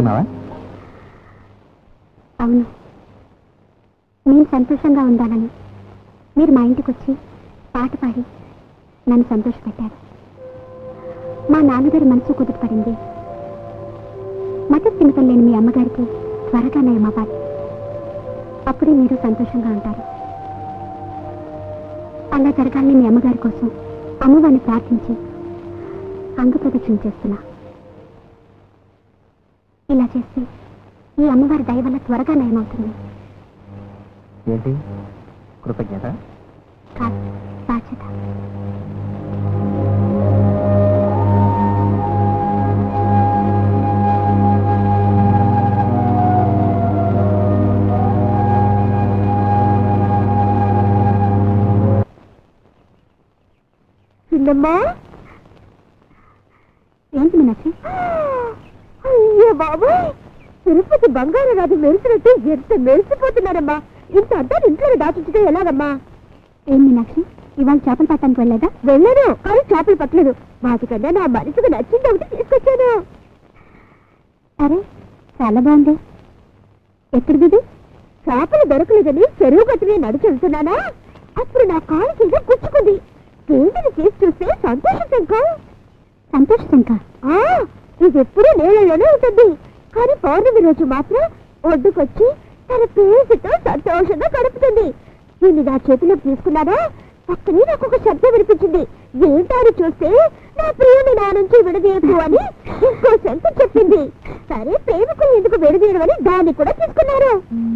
అనుకున్నావా అవును నేను సంతోషంగా ఉండాలని మీరు మా ఇంటికి వచ్చి పాట పాడి నన్ను సంతోషపెట్టారు మా నాన్నగారి మనసు కుదుటపడింది మత స్థిమితం లేని మీ అమ్మగారికి త్వరగా నయమవ్వాలి అప్పుడే మీరు సంతోషంగా ఉంటారు అలా జరగాలని మీ అమ్మగారి కోసం అమ్మవారిని ప్రార్థించి అంగప్రదక్షిణ చేస్తున్నా ఇలా చేస్తే ఈ అమ్మవారి దయ వల్ల త్వరగా నయమవుతుంది ఏంటి కృతజ్ఞత కాదు బాధ్యత చిన్నమ్మా ఏంటి మీనాక్షి అయ్యో బాబాయ్ తిరుపతి బంగారు రాజు మెరిసినట్టు ఎంత మెరిసిపోతున్నారమ్మా ఇంత అడ్డాలు ఇంట్లో దాచుంటే ఎలాగమ్మా ఏం మీనాక్షి ఇవాళ చేపలు పట్టడానికి వెళ్ళలేదా వెళ్ళాను కానీ చేపలు పట్టలేదు వాటికన్నా నా మనసుకు నచ్చింది ఒకటి తీసుకొచ్చాను అరే చాలా బాగుంది ఎక్కడిది ఇది? చేపలు దొరకలేదని చెరువు గట్టునే నడిచి వెళ్తున్నానా అప్పుడు నా కాలు కింద గుచ్చుకుంది ఏంటిని తీసి చూస్తే సంతోషం శంకం సంతోష్ శంక ఆ, ఇది ఎప్పుడూ నీళ్ళలోనే ఉంటుంది కానీ పౌర్ణమి రోజు మాత్రం ఒడ్డుకొచ్చి తన పేసితో సంతోషంగా గడుపుతుంది దీన్ని నా చేతిలోకి తీసుకున్నానా పక్కనే నాకు ఒక శబ్దం వినిపించింది ఏంటారు చూస్తే నా ప్రియుని నా నుంచి విడదీయకు అని ఇంకో శంక చెప్పింది సరే ప్రేమికులు ఎందుకు విడదీయడం అని దాన్ని కూడా తీసుకున్నారు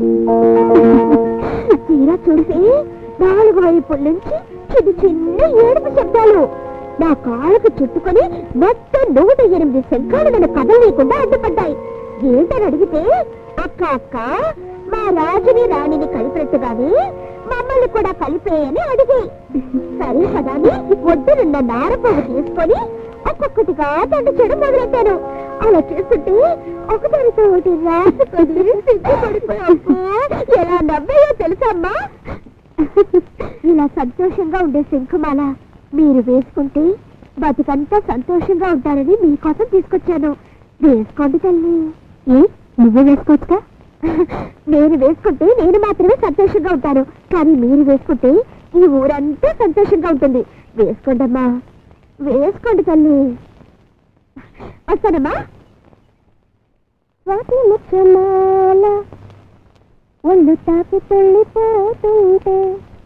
తీరా చూస్తే నాలుగు వైపుల నుంచి చిన్న చిన్న ఏడుపు శబ్దాలు నా కాళ్ళకు చుట్టుకొని మొత్తం నూట ఎనిమిది శంఖాలు నన్ను కదలలేకుండా అడ్డుపడ్డాయి ఏంటని అడిగితే అక్క అక్క మా రాజుని రాణిని కలిపినట్టుగానే మమ్మల్ని కూడా కలిపేయని అడిగి సరే కదా అని ఒడ్డునున్న నారపువ్వు తీసుకొని ఒక్కొక్కటిగా దండ చేయడం మొదలెట్టాను అలా చేస్తుంటే ఒకదానితో ఒకటి రాసుకొని సిగ్గుపడిపోయామ్మా. ఎలా నవ్వాయో తెలుసా అమ్మా ఇలా సంతోషంగా ఉండే శంఖమాల మీరు వేసుకుంటే బతుకంతా సంతోషంగా ఉంటారని మీకోసం తీసుకొచ్చాను వేసుకోండి తల్లి ఏ నువ్వే వేసుకోవచ్చుగా నేను వేసుకుంటే నేను మాత్రమే సంతోషంగా ఉంటాను కానీ మీరు వేసుకుంటే ఈ ఊరంతా సంతోషంగా ఉంటుంది వేసుకోండి అమ్మా వేసుకోండి తల్లి వస్తానమ్మా స్వాతి ముచ్చమాల ఒళ్ళు తాకి తొళ్ళిపోతుంటే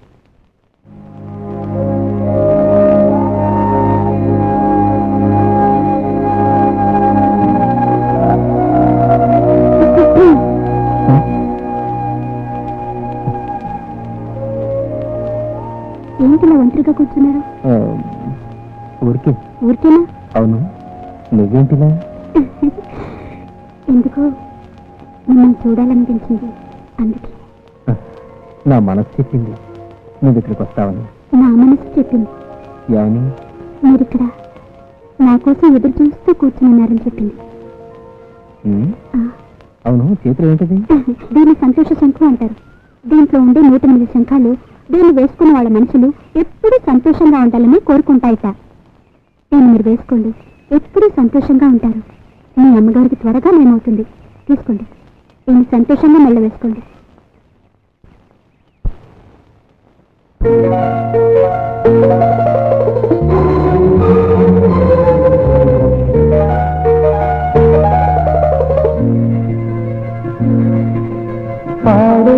ఏంటిలా ఒంటరిగా కూర్చున్నారు ఆ, ఊరికే ఊరికేనా అవును నువ్వేంటిలా ఎందుకో మిమ్మల్ని చూడాలనిపించింది అందుకే నా మనసు చెప్పింది నువ్వు ఇక్కడికి వస్తావని నా మనసు చెప్పింది ఏమని మీరు ఇక్కడ నా కోసం ఎదురు చూస్తూ కూర్చున్నారని చెప్పింది ఉమ్, ఆ, అవును చేతులు ఏంటిది దీన్ని సంతోష శంఖం అంటారు దీంట్లో ఉండే నూట ఎనిమిది శంఖాలు దీన్ని వేసుకున్న వాళ్ళ మనసులు ఎప్పుడూ సంతోషంగా ఉండాలని కోరుకుంటాయిట దీన్ని మీరు వేసుకోండి ఎప్పుడూ సంతోషంగా ఉంటారు మీ అమ్మగారికి త్వరగా మేమవుతుంది తీసుకోండి దీన్ని సంతోషంగా మెల్ల వేసుకోండి పాడే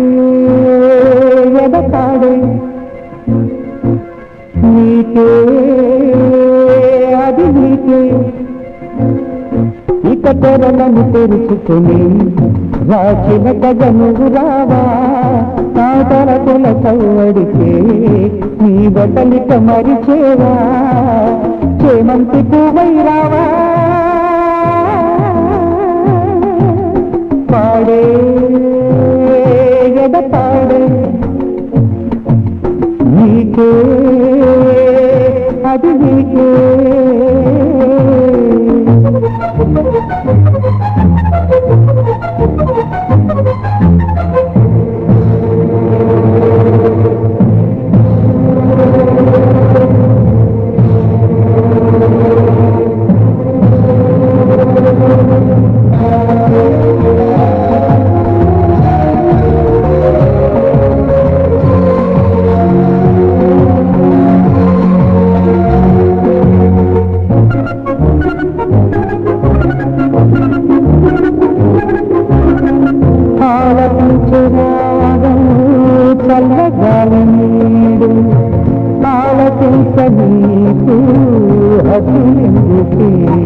ఎదపాడే నీకే అది నీకే ఇక తెరలను తెరుచుకుని రాచిన కథను రావా కాదరకుల చౌవడికే నీ బదలిక మరిచేవా చేమంతి పువ్వై రావా పాడే ఎద పాడే నీకే అది నీకే ఆ ఎందుకే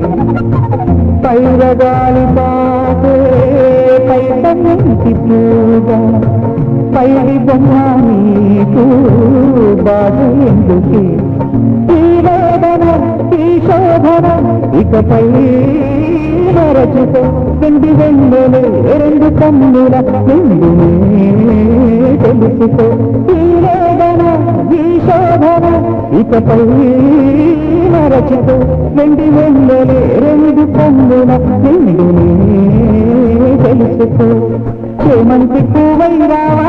పైరగాలి పాటే పైటంటి పూజ పైడి బొమ్మ నీకు బాధ ఎందుకే ఈ వేదన ఈ శోధన ఇకపై మరచుకో వెండి వెండలే రెండు కన్నుల నిండునే తెలుసుకో ఈ వేదన ఈ శోధన ఇకపై మరచుకో వెండి వెండలే రెండు కన్నుల నిండునే తెలుసుకో చేమంతి పువ్వై రావా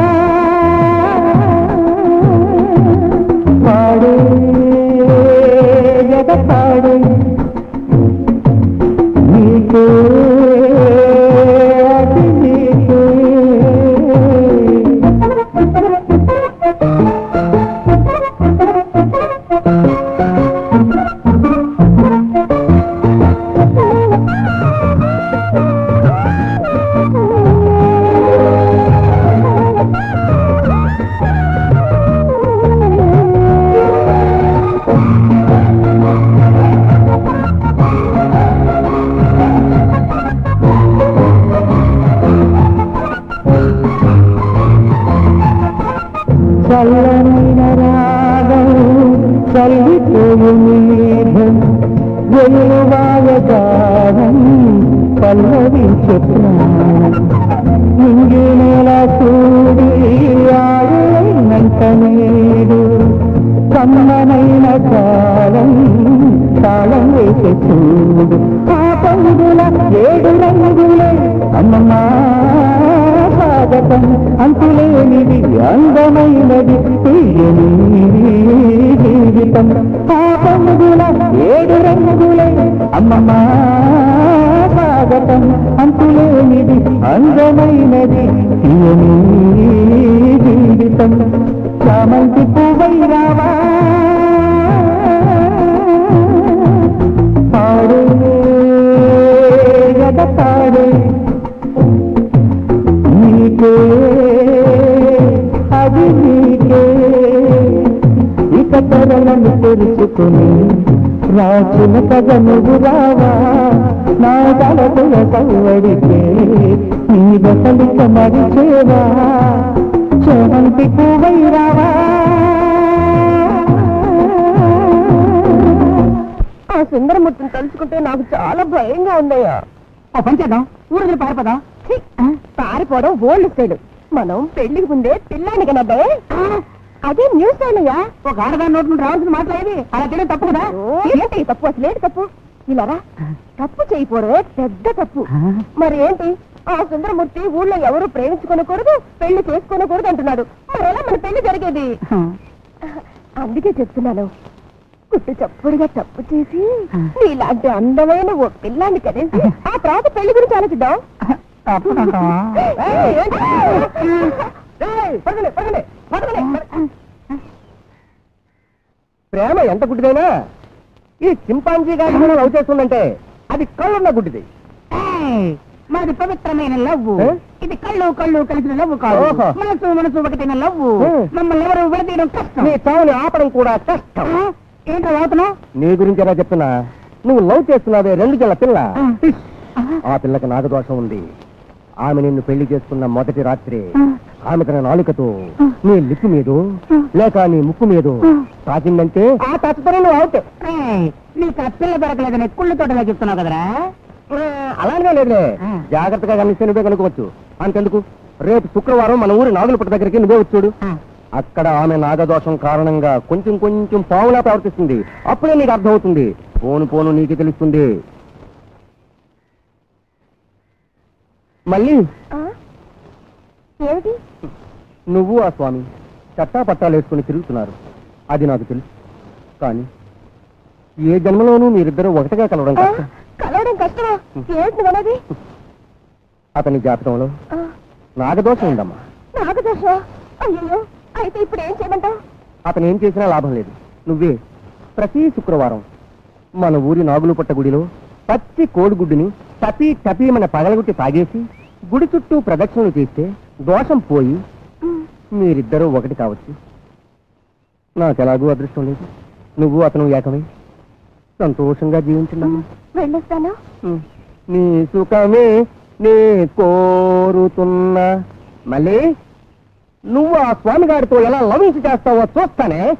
పాడే జగ పాడే నీకే అది నీకే చల్లనైన రాగం చల్లిపోయు మేఘం వెలువాయగానం పల్లవి చెప్తున్నాం నింగి నేల చూడి ఆడనంట నేడు కమ్మనైన కాలం కాలం వేసే చూడు ఆ పండుల ఏడు రంగులే అమ్మమ్మా స్వాగతం అంతులేనిది అందమైనది తీయని జీవితం ఆ పండుల ఏడు రంగులే అమ్మమ్మా స్వాగతం అంతులేనిది అందమైనది తీయని జీవితం చామంతి పువ్వై రావా పాడే గద పాడే నీకే అది నీకే ఇక తెరలను తెరుచుకుని రాజుల కథ నువ్వు రావా నా తలపుల కవ్వడికే నీ బసలిక మరిచేవా చేమంతి పువ్వై రావా ఆ సుందరమూర్తిని తలుచుకుంటే నాకు చాలా భయంగా ఉందయ్యా ఓ పని చేద్దాం ఊరు పారిపోదా ఛీ! పారిపోవడం ఓల్డ్ స్టైల్ మనం పెళ్లికి ముందే పిల్లాన్ని కనబ్బే అదే న్యూస్ అయ్యా ఒక ఆడదాని నోటి నుండి రావాల్సిన మాట్లాడేది అలా తెలియదు తప్పు కదా ఏంటి ఈ తప్పు అసలు ఏంటి తప్పు ఇలారా తప్పు చేయకూడదే పెద్ద తప్పు మరి ఏంటి ఆ సుందరమూర్తి ఊళ్ళో ఎవరు ప్రేమించుకోనకూడదు పెళ్లి చేసుకోనకూడదు అంటున్నాడు మరి ఎలా మన పెళ్లి జరిగేది అందుకే చెప్తున్నాను కుట్టు చప్పుడుగా తప్పు చేసి నీలాంటి అందమైన ఓ పిల్లాన్ని కనేసి ఆ తర్వాత పెళ్లి గురించి ఆలోచిద్దాం ఏయ్, ఏంటి? పడగలే పడగలే పడగలే ప్రేమ ఎంత గుడ్డిదైనా ఈ చింపాంజీ గారి మనం లవ్ చేస్తుందంటే అది కళ్ళున్న గుడ్డిది మాది పవిత్రమైన లవ్వు ఏ? ఇది కళ్ళు కళ్ళు కలిసిన లవ్వు కాదు ఓహో. మనసు మనసు ఒకటైన లవ్వు ఏ. మమ్మల్ని ఎవరు విడదీయడం కష్టం నీ చావుని ఆపడం కూడా కష్టం ఆ? ఏంటో అవుతున్నావు నీ గురించి ఎలా చెప్తున్నా నువ్వు లవ్ చేస్తున్నావే రెండు జల్ల పిల్ల ఆ పిల్లకి నాగదోషం ఉంది ఆమె నిన్ను పెళ్లి చేసుకున్న మొదటి రాత్రి ఆమె తన నాలుకతో నీ లిప్పు మీదు లేక నీ ముక్కు మీదు తాకిందంటే ఆ తత్పరం నువ్వు అవుట్ నీకు ఆ పిల్ల దొరకలేదని కుళ్ళు తోటలా చెప్తున్నావు కదరా అలానే లేదులే ఆ. జాగ్రత్తగా గమనిస్తే నువ్వే కనుకోవచ్చు అంతెందుకు రేపు శుక్రవారం మన ఊరి నాగులపట్ట దగ్గరికి నువ్వే వచ్చాడు ఆ. అక్కడ ఆమె నాగదోషం కారణంగా కొంచెం కొంచెం పావులా ప్రవర్తిస్తుంది అప్పుడే నీకు అర్థమవుతుంది పోను పోను నీకు తెలుస్తుంది మళ్ళీ ఆ? ఏమిటి నువ్వు ఆ స్వామి చట్టా పట్టాలు వేసుకుని తిరుగుతున్నారు అది నాకు తెలుసు కానీ ఏ జన్మలోనూ మీరిద్దరూ ఒకటిగా కలవడం ఆ? కష్టం కలవడం కష్టమా ఏంటి నువ్వు అనేది అతని జాతకంలో ఆ, నాగదోషం ఉందమ్మా నాకు దోషం అయ్యో అయితే ఇప్పుడు ఏం చేయమంటావు అతను ఏం చేసినా లాభం లేదు నువ్వే ప్రతి శుక్రవారం మన ఊరి నాగులుపట్ట గుడిలో పచ్చి కోడిగుడ్డుని టపీ టపీమన పగలగొట్టి తాగేసి గుడి చుట్టూ ప్రదక్షిణలు చేస్తే దోషం పోయి మీరిద్దరూ ఒకటి కావచ్చు నాకెలాగూ అదృష్టం లేదు నువ్వు అతను ఏకమై సంతోషంగా జీవించండి వెళ్ళొస్తాను నీ సుఖమే నీ కోరుతున్నా మళ్ళీ నువ్వు ఆ స్వామి గారితో ఎలా లవించి చేస్తావో చూస్తానే